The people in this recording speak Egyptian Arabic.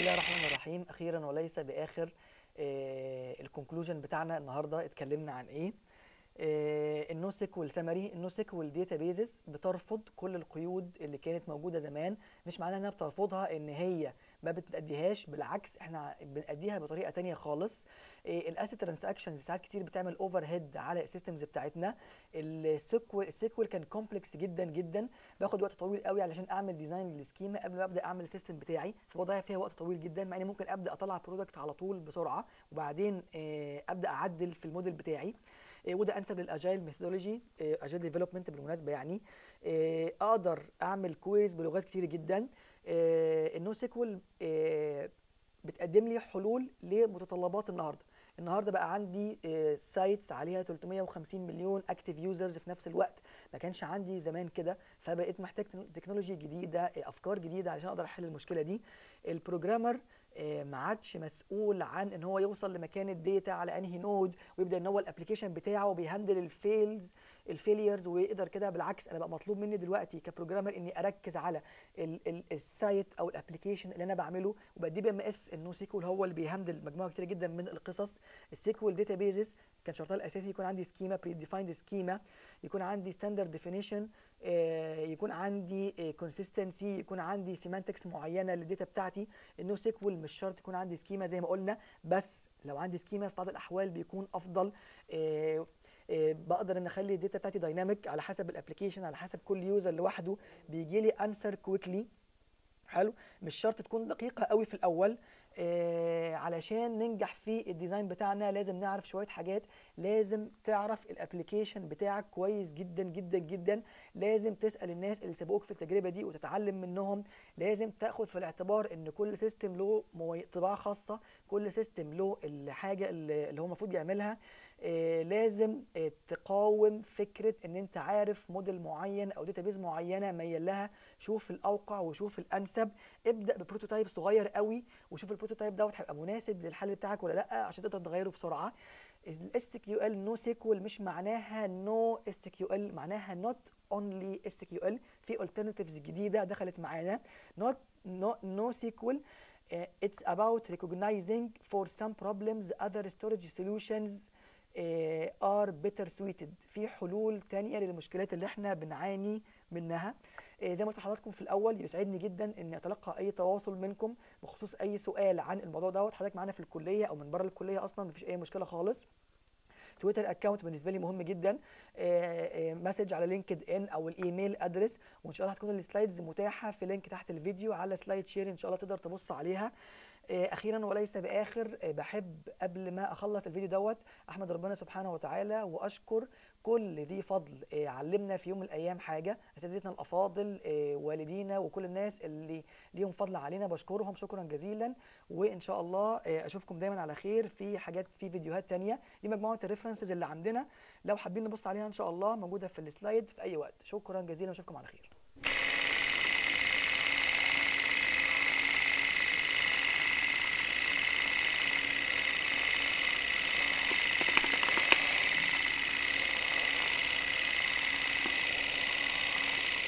الله الرحمن الرحيم اخيرا وليس باخر الكونكلوجن بتاعنا النهارده اتكلمنا عن ايه النو سيكوال سمري النو سيكوال داتابيزز بترفض كل القيود اللي كانت موجوده زمان مش معناها انها بترفضها ان هي ما بتأديهاش بالعكس احنا بنأديها بطريقه تانية خالص الاسيت ترانزاكشنز ساعات كتير بتعمل اوفر هيد على السيستمز بتاعتنا السيكوال السيكوال كان كومبلكس جدا جدا باخد وقت طويل قوي علشان اعمل ديزاين للسكيما قبل ما ابدا اعمل السيستم بتاعي فبضيع فيها وقت طويل جدا مع اني ممكن ابدا اطلع برودكت على طول بسرعه وبعدين ابدا اعدل في الموديل بتاعي وده انسب للاجايل ميثودولوجي اجايل ديفلوبمنت بالمناسبه يعني اقدر اعمل كويز بلغات كتير جدا النو سيكوال بتقدم لي حلول لمتطلبات النهارده النهارده بقى عندي سايتس عليها 350 مليون اكتيف يوزرز في نفس الوقت ما كانش عندي زمان كده فبقيت محتاج تكنولوجي جديده افكار جديده علشان اقدر احل المشكله دي البروجرامر ما عادش مسؤول عن ان هو يوصل لمكان الداتا على انهي نود ويبدا ان هو الابلكيشن بتاعه بيهندل الفيلز الفيليرز ويقدر كده بالعكس انا بقى مطلوب مني دلوقتي كبروجرامر اني اركز على السايت او الابلكيشن اللي انا بعمله وبقى دي بي ام اس النو سيكوال هو اللي بيهندل مجموعه كتير جدا من القصص السيكوال داتابيزز كان شرطها الاساسي يكون عندي سكيما بري ديفايند سكيما يكون عندي ستاندرد ديفينيشن يكون عندي كونسيستنسي يكون عندي سيمانتكس معينه للداتا بتاعتي النو سيكوال مش شرط يكون عندي سكيما زي ما قلنا بس لو عندي سكيما في بعض الاحوال بيكون افضل بقدر ان اخلي الداتا بتاعتي دايناميك على حسب الابلكيشن على حسب كل يوزر لوحده بيجي لي انسر كويكلي حلو مش شرط تكون دقيقه قوي في الاول آه علشان ننجح في الديزاين بتاعنا لازم نعرف شويه حاجات لازم تعرف الابلكيشن بتاعك كويس جدا جدا جدا لازم تسال الناس اللي سبقوك في التجربه دي وتتعلم منهم لازم تاخد في الاعتبار ان كل سيستم له طباعه خاصه كل سيستم له الحاجه اللي هو المفروض يعملها آه لازم آه تقاوم فكره ان انت عارف موديل معين او داتابيز معينه ميال لها شوف الاوقع وشوف الانسب ابدا ببروتوتايب صغير قوي وشوف البروتوتايب دوت هيبقى مناسب للحل بتاعك ولا لا عشان تقدر تغيره بسرعه الاس كيو ال نو سيكوال مش معناها نو اس كيو ال معناها نوت اونلي اس كيو ال في alternatives جديده دخلت معانا not no, no SQL uh, it's about recognizing for some problems other storage solutions uh, are better suited في حلول تانية للمشكلات اللي احنا بنعاني منها uh, زي ما قلت لحضراتكم في الاول يسعدني جدا اني اتلقى اي تواصل منكم بخصوص اي سؤال عن الموضوع دوت حضرتك معانا في الكليه او من بره الكليه اصلا مفيش اي مشكله خالص تويتر اكونت بالنسبه لي مهم جدا مسج على لينكد ان او الايميل ادرس وان شاء الله هتكون السلايدز متاحه في لينك تحت الفيديو على سلايد شير ان شاء الله تقدر تبص عليها اخيرا وليس باخر بحب قبل ما اخلص الفيديو دوت احمد ربنا سبحانه وتعالى واشكر كل ذي فضل علمنا في يوم من الايام حاجه اساتذتنا الافاضل والدينا وكل الناس اللي ليهم فضل علينا بشكرهم شكرا جزيلا وان شاء الله اشوفكم دايما على خير في حاجات في فيديوهات تانية دي مجموعه الريفرنسز اللي عندنا لو حابين نبص عليها ان شاء الله موجوده في السلايد في اي وقت شكرا جزيلا واشوفكم على خير